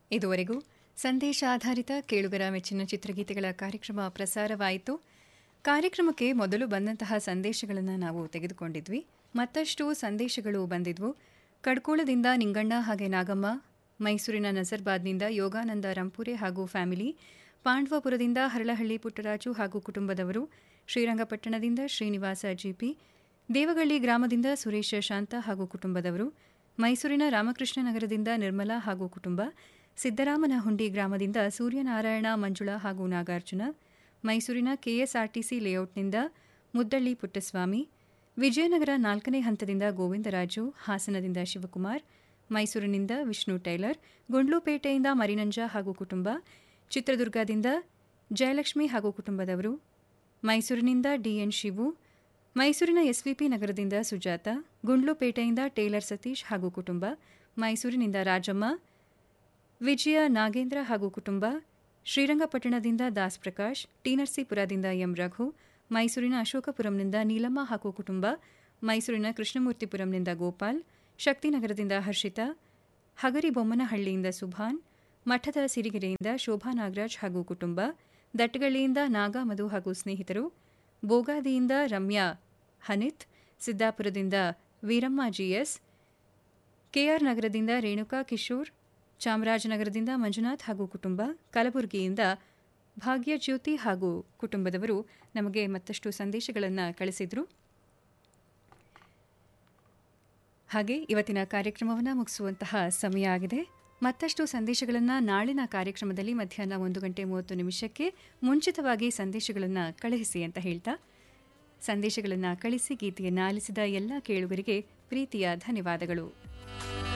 ಇದುವರೆಗೂ ಸಂದೇಶ ಆಧಾರಿತ ಕೇಳುಗರ ಮೆಚ್ಚಿನ ಚಿತ್ರಗೀತೆಗಳ ಕಾರ್ಯಕ್ರಮ ಪ್ರಸಾರವಾಯಿತು ಕಾರ್ಯಕ್ರಮಕ್ಕೆ ಮೊದಲು ಬಂದಂತಹ ಸಂದೇಶಗಳನ್ನು ನಾವು ತೆಗೆದುಕೊಂಡಿದ್ವಿ ಮತ್ತಷ್ಟು ಸಂದೇಶಗಳು ಬಂದಿದ್ವು ಕಡ್ಕೋಳದಿಂದ ನಿಂಗಣ್ಣ ಹಾಗೆ ನಾಗಮ್ಮ ಮೈಸೂರಿನ ನಜರ್ಬಾದ್ನಿಂದ ಯೋಗಾನಂದ ರಂಪುರೆ ಹಾಗೂ ಫ್ಯಾಮಿಲಿ ಪಾಂಡ್ವಪುರದಿಂದ ಹರಳಹಳ್ಳಿ ಪುಟ್ಟರಾಜು ಹಾಗೂ ಕುಟುಂಬದವರು ಶ್ರೀರಂಗಪಟ್ಟಣದಿಂದ ಶ್ರೀನಿವಾಸ ಜಿಪಿ ದೇವಗಳ್ಳಿ ಗ್ರಾಮದಿಂದ ಸುರೇಶ ಶಾಂತ ಹಾಗೂ ಕುಟುಂಬದವರು ಮೈಸೂರಿನ ರಾಮಕೃಷ್ಣ ನಗರದಿಂದ ನಿರ್ಮಲಾ ಹಾಗೂ ಕುಟುಂಬ ಸಿದ್ದರಾಮನಹುಂಡಿ ಗ್ರಾಮದಿಂದ ಸೂರ್ಯನಾರಾಯಣ ಮಂಜುಳಾ ಹಾಗೂ ನಾಗಾರ್ಜುನ ಮೈಸೂರಿನ ಕೆಎಸ್ಆರ್ಟಿಸಿ ಲೇಔಟ್ನಿಂದ ಮುದ್ದಳ್ಳಿ ಪುಟ್ಟಸ್ವಾಮಿ ವಿಜಯನಗರ ನಾಲ್ಕನೇ ಹಂತದಿಂದ ಗೋವಿಂದರಾಜು ಹಾಸನದಿಂದ ಶಿವಕುಮಾರ್ ಮೈಸೂರಿನಿಂದ ವಿಷ್ಣು ಟೈಲರ್ ಗುಂಡ್ಲುಪೇಟೆಯಿಂದ ಮರಿನಂಜ ಹಾಗೂ ಕುಟುಂಬ ಚಿತ್ರದುರ್ಗದಿಂದ ಜಯಲಕ್ಷ್ಮಿ ಹಾಗೂ ಕುಟುಂಬದವರು ಮೈಸೂರಿನಿಂದ ಡಿಎನ್ ಶಿವು ಮೈಸೂರಿನ ಎಸ್ವಿಪಿ ನಗರದಿಂದ ಸುಜಾತ ಗುಂಡ್ಲುಪೇಟೆಯಿಂದ ಟೇಲರ್ ಸತೀಶ್ ಹಾಗೂ ಕುಟುಂಬ ಮೈಸೂರಿನಿಂದ ರಾಜಮ್ಮ ವಿಜಯ ನಾಗೇಂದ್ರ ಹಾಗೂ ಕುಟುಂಬ ಶ್ರೀರಂಗಪಟ್ಟಣದಿಂದ ದಾಸ್ ಪ್ರಕಾಶ್ ಟಿನರ್ಸಿಪುರದಿಂದ ಎಂ ರಘು ಮೈಸೂರಿನ ಅಶೋಕಪುರಂನಿಂದ ನೀಲಮ್ಮ ಹಾಗೂ ಕುಟುಂಬ ಮೈಸೂರಿನ ಕೃಷ್ಣಮೂರ್ತಿಪುರಂನಿಂದ ಗೋಪಾಲ್ ಶಕ್ತಿನಗರದಿಂದ ಹರ್ಷಿತಾ ಹಗರಿಬೊಮ್ಮನಹಳ್ಳಿಯಿಂದ ಸುಭಾನ್ ಮಠದ ಸಿರಿಗೆರೆಯಿಂದ ಶೋಭಾ ನಾಗರಾಜ್ ಹಾಗೂ ಕುಟುಂಬ ದಟ್ಟಗಳ್ಳಿಯಿಂದ ನಾಗಾ ಮಧು ಹಾಗೂ ಸ್ನೇಹಿತರು ಬೋಗಾದಿಯಿಂದ ರಮ್ಯಾ ಹನಿತ್ ಸಿದ್ದಾಪುರದಿಂದ ವೀರಮ್ಮ ಜಿಎಸ್ ಕೆಆರ್ ನಗರದಿಂದ ರೇಣುಕಾ ಕಿಶೋರ್ ಚಾಮರಾಜನಗರದಿಂದ ಮಂಜುನಾಥ್ ಹಾಗೂ ಕುಟುಂಬ ಕಲಬುರಗಿಯಿಂದ ಭಾಗ್ಯಜ್ಯೋತಿ ಹಾಗೂ ಕುಟುಂಬದವರು ನಮಗೆ ಮತ್ತಷ್ಟು ಸಂದೇಶಗಳನ್ನು ಕಳಿಸಿದರು ಹಾಗೆ ಇವತ್ತಿನ ಕಾರ್ಯಕ್ರಮವನ್ನು ಮುಗಿಸುವಂತಹ ಸಮಯ ಆಗಿದೆ ಮತ್ತಷ್ಟು ಸಂದೇಶಗಳನ್ನು ನಾಳಿನ ಕಾರ್ಯಕ್ರಮದಲ್ಲಿ ಮಧ್ಯಾಹ್ನ ಒಂದು ಗಂಟೆ ಮೂವತ್ತು ನಿಮಿಷಕ್ಕೆ ಮುಂಚಿತವಾಗಿ ಸಂದೇಶಗಳನ್ನು ಕಳುಹಿಸಿ ಅಂತ ಹೇಳ್ತಾ ಸಂದೇಶಗಳನ್ನು ಕಳಿಸಿ ಗೀತೆಯನ್ನು ಆಲಿಸಿದ ಎಲ್ಲ ಕೇಳುಗರಿಗೆ ಪ್ರೀತಿಯ ಧನ್ಯವಾದಗಳು